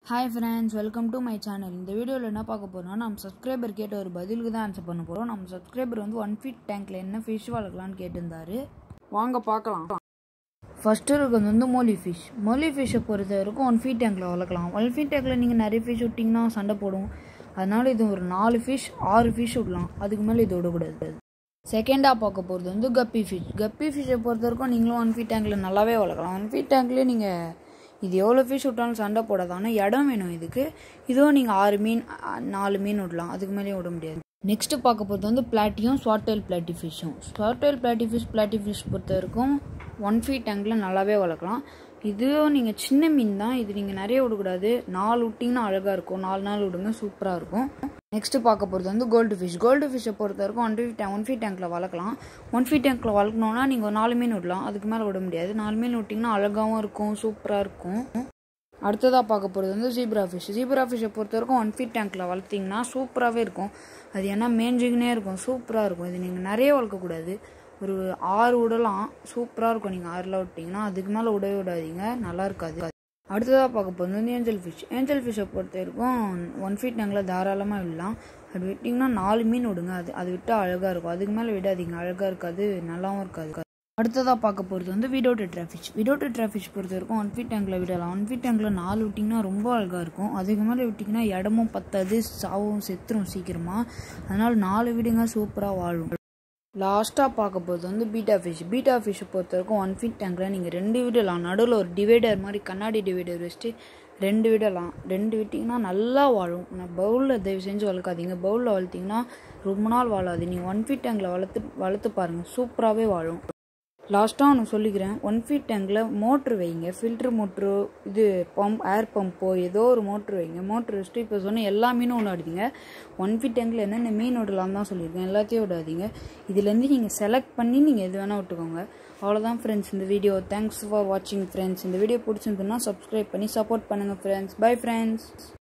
hi friends welcome to my channel இந்த வீடியோவில் என்ன பார்க்க போகிறோம்னா நம்ம சப்ஸ்கிரைபர் கேட்ட ஒரு பதிலுக்கு தான் ஆன்சர் பண்ண போகிறோம் நம்ம சப்ஸ்கிரைபர் வந்து ஒன் ஃபீட் டேங்க்கில் என்ன ஃபிஷ் வளர்க்கலான்னு கேட்டிருந்தாரு வாங்க பார்க்கலாம் ஃபஸ்ட்டு இருக்கிறது வந்து மோலி ஃபிஷ் மோலி ஃபிஷ்ஷை பொறுத்த வரைக்கும் ஒன் ஃபீட் டேங்க்கில் வளர்க்கலாம் ஒன் ஃபீட் டேங்க்கில் நீங்கள் நிறைய ஃபிஷ் விட்டிங்கன்னா சண்டை போடும் அதனால் இது ஒரு நாலு ஃபிஷ் ஆறு ஃபிஷ் விடலாம் அதுக்கு மேலே இது விடக்கூடாது செகண்டாக பார்க்க போகிறது வந்து கப்பி ஃபிஷ் கப்பி ஃபிஷ்ஷை பொறுத்த வரைக்கும் நீங்களும் ஒன் ஃபீட் டேங்க்கில் நல்லாவே வளர்க்கலாம் ஒன் ஃபீட் டேங்க்லேயே நீங்கள் இது எவ்வளோ ஃபிஷ் விட்டாலும் சண்டை போடாது ஆனால் இடம் வேணும் இதுக்கு இதுவும் நீங்கள் ஆறு மீன் அ- நாலு மீன் விடலாம் அதுக்கு மேலேயும் விட முடியாது நெக்ஸ்ட்டு பார்க்க போகிறது வந்து பிளாட்டியும் ஸ்வாட்டெயில் பிளாட்டி ஃபிஷ்ஷும் ஸ்வாட்டெயில் பிளாட்டி ஃபிஷ் பிளாட்டி ஃபிஷ் பொறுத்த வரைக்கும் ஒன் ஃபீட் டேங்கில் நல்லாவே வளர்க்கலாம் இதுவும் நீங்கள் சின்ன மீன் தான் இது நீங்கள் நிறைய விடக்கூடாது நாலு விட்டிங்கன்னா அழகாக இருக்கும் நாலு நாள் விடுங்க சூப்பராக இருக்கும் நெக்ஸ்ட்டு பார்க்க போகிறது வந்து கோல்டு ஃபிஷ் கோல்டு ஃபிஷ்ஷை பொறுத்த வரைக்கும் ஒன் ஃபீட் ஒன் ஃபீட் டேங்க்கில் வளர்க்கலாம் ஒன் ஃபீட் டேங்க்கில் வளர்க்கணுன்னா நீங்கள் நாலு மீன் விடலாம் அதுக்கு மேலே விட முடியாது நாலு மீன் விட்டிங்கன்னா அழகாகவும் இருக்கும் சூப்பராக இருக்கும் அடுத்ததாக பார்க்க போகிறது வந்து ஜீப்ரா ஃபிஷ் ஜீப்ரா ஃபிஷ்ஷை பொறுத்த வரைக்கும் ஒன் ஃபீட் டேங்க்கில் வளர்த்திங்கன்னா சூப்பராகவே இருக்கும் அது ஏன்னா மேஞ்சிக்கினே இருக்கும் சூப்பராக இருக்கும் இது நீங்கள் நிறைய வளர்க்கக்கூடாது ஒரு ஆறு விடலாம் சூப்பராக இருக்கும் நீங்கள் ஆறுலாம் விட்டிங்கன்னா அதுக்கு மேலே விடவே விடாதீங்க நல்லா இருக்காது அடுத்ததாக பார்க்க போகிறது வந்து ஏஞ்சல் ஃபிஷ் ஏஞ்சல் ஃபிஷ்ஷை பொறுத்த வரைக்கும் ஒன் ஃபீட் டேங்கில் தாராளமாக விடலாம் அது விட்டிங்கன்னா நாலு மீன் விடுங்க அது அது விட்டால் அழகாக இருக்கும் அதுக்கு மேலே விடாதீங்க அழகாக இருக்காது நல்லாவும் இருக்காது அடுத்ததாக பார்க்க போகிறது வந்து விடோட் ட்ராஃபிஷ் விடோட் ட்ராஃபிஷ் பொறுத்த வரைக்கும் ஒன் ஃபீட் டேங்கில் விடலாம் ஒன் ஃபீட் டேங்கில் நாலு விட்டிங்கன்னா ரொம்ப அழகாக இருக்கும் அதுக்கு மேலே விட்டிங்கன்னா இடமும் பத்தாது சாவும் செத்துரும் சீக்கிரமாக அதனால் நாலு விடுங்க சூப்பராக வாழும் லாஸ்ட்டாக பார்க்க போகிறது வந்து பீட்டா ஃபிஷ் பீட்டா ஃபிஷ்ஷை பொறுத்த வரைக்கும் ஒன் ஃபீட் டேங்கில் நீங்கள் ரெண்டு விடலாம் நடுவில் ஒரு டிவைடர் மாதிரி கண்ணாடி டிவைடர் வச்சுட்டு ரெண்டு விடலாம் ரெண்டு விட்டிங்கன்னா நல்லா வாழும் நான் பவுலில் தயவு செஞ்சு வளர்க்காதீங்க பவுலில் வளர்த்திங்கன்னா ரொம்ப நாள் வாழாது நீங்கள் ஒன் ஃபீட் டேங்கில் வளர்த்து வளர்த்து பாருங்கள் சூப்பராகவே வாழும் லாஸ்ட்டாக ஒன்று சொல்லிக்கிறேன் ஒன் ஃபீட் டேங்கில் மோட்ரு வைங்க ஃபில்ட்ரு மோட்ரு இது பம்ப் ஏர் பம்போ ஏதோ ஒரு மோட்ரு வைங்க மோட்ரு வச்சுட்டு இப்போ சொன்ன எல்லா மீனும் ஒன்று விடாதீங்க ஒன் ஃபீட் டேங்கில் என்னென்ன மீன் விடலாம் தான் சொல்லியிருக்கேன் எல்லாத்தையும் விடாதீங்க இதுலேருந்து நீங்கள் செலக்ட் பண்ணி நீங்கள் எது வேணால் விட்டுக்கோங்க அவ்வளோதான் ஃப்ரெண்ட்ஸ் இந்த வீடியோ தேங்க்ஸ் ஃபார் வாட்சிங் ஃப்ரெண்ட்ஸ் இந்த வீடியோ பிடிச்சிருந்துன்னா சப்ஸ்கிரைப் பண்ணி சப்போர்ட் பண்ணுங்கள் ஃப்ரெண்ட்ஸ் பை ஃப்ரெண்ட்ஸ்